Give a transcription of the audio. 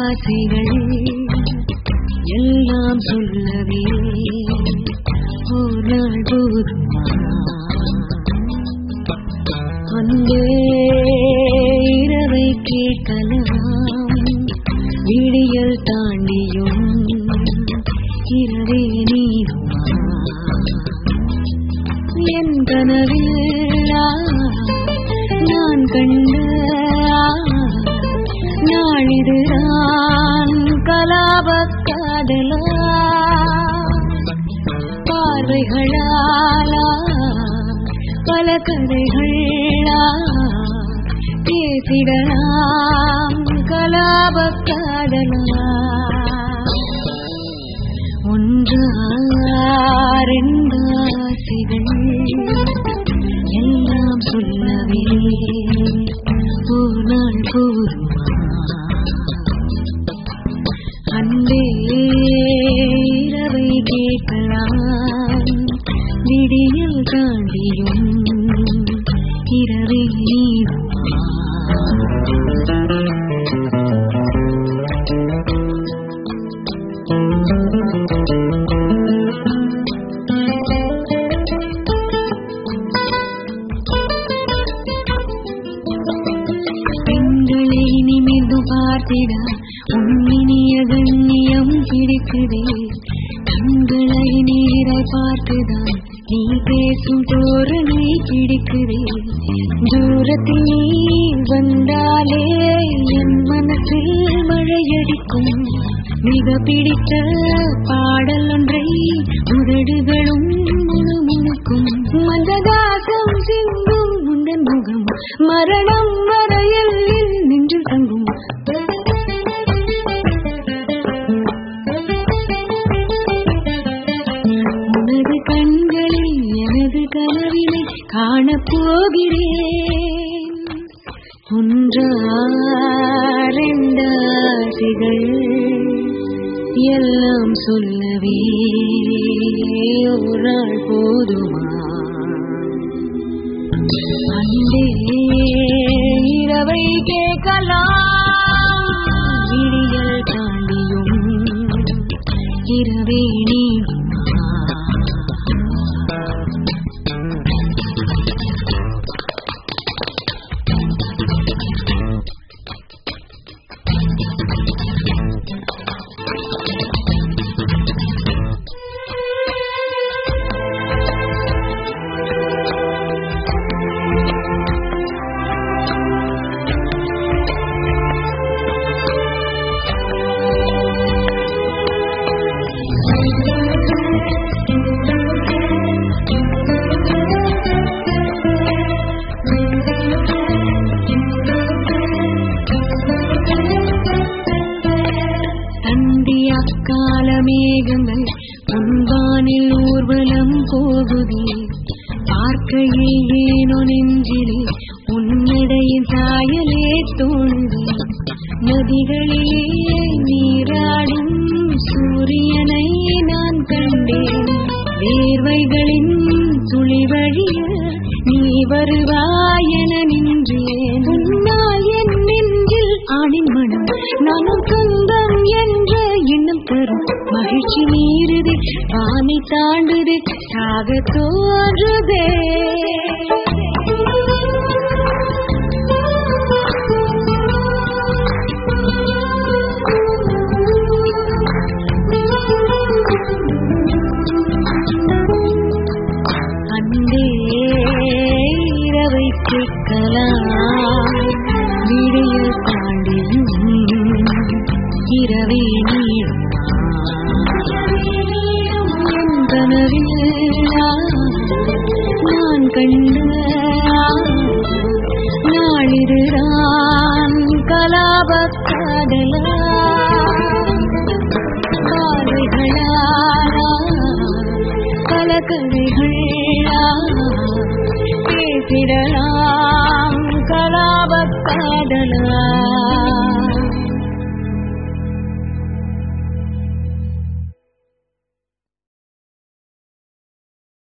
ஆசைகள் எல்லாம் சொல்லவே ஒரு நாள் போதுமா அன்பே இரவை கேட்கலாம் விடியல் தாண்டியும் இரவே நீருமா என் கனவில் ஆ, நான் கண்ட ஆ, நாளிதுதான் கலாப காதலா பார்வைகளாலா பல கதைகளா பேசிடலாம் கலாப காதலா ஒன்றாரெண்டாசிகள் எல்லாம் சொல்லவே ஒரு நாள் போதுமா அன்பே இரவை கேட்கலாம் விடியல் தாண்டியும் இரவே நீருமா பெண்களை நிமிர்ந்து பார்த்திட உன்னினிய கண்ணியம் பிடிக்குதே கண்களை நீரை பார்த்துதான் நீ பேசும் தோரணை பிடிக்குதே தூரத்தில் நீ வந்தாலே என் மனசில் மழையடிக்கும் மிக பிடித்த பாடல் ஒன்றை உதடுகளும் முணுமுணுக்கும் மந்தகாசம் சிந்தும் உந்தன் முகம் மரணம் வரையில் நின்று தங்கும் உனது கண்களில் எனது கனவினை காணப்போகிறேன் ஒன்றாரெண்டாசிகள் எல்லாம் சொல்லவே ஒரு நாள் போதுமா அன்பே இரவை கேட்கலாம் விடியல் தாண்டியும் இரவே நீடுமா தந்தி அக்கால மேகங்கள் பொன்வானில் ஊர்வலம் போகுதே பார்க்கையில் ஏனோ நெஞ்சிலே உன்னடையின் சாயலே தோணுதே நதிகளே நீராடும் சூரியனை நான் கண்டேன் வேர்வைகளின் துளி வழிய நீ வருவாய் என நின்றேன் உன்னால் என் நெஞ்சில் ஆணின் மனம் நானும் சொந்தம் என்ற எண்ணம் தரும் மகிழ்ச்சி மீறுதே பானை தாண்டுதே சாக தோன்றுதே அன்பே இரவை கேட்கலாம் விடியல் தாண்டியும் இரவே நீடுமா என் கனவில் நான் கண்ட நாளிதுதான் கலாப காதலா பார்வைகளாலா கலக்கதைகளா பேசிடலாம் கலாப காதலா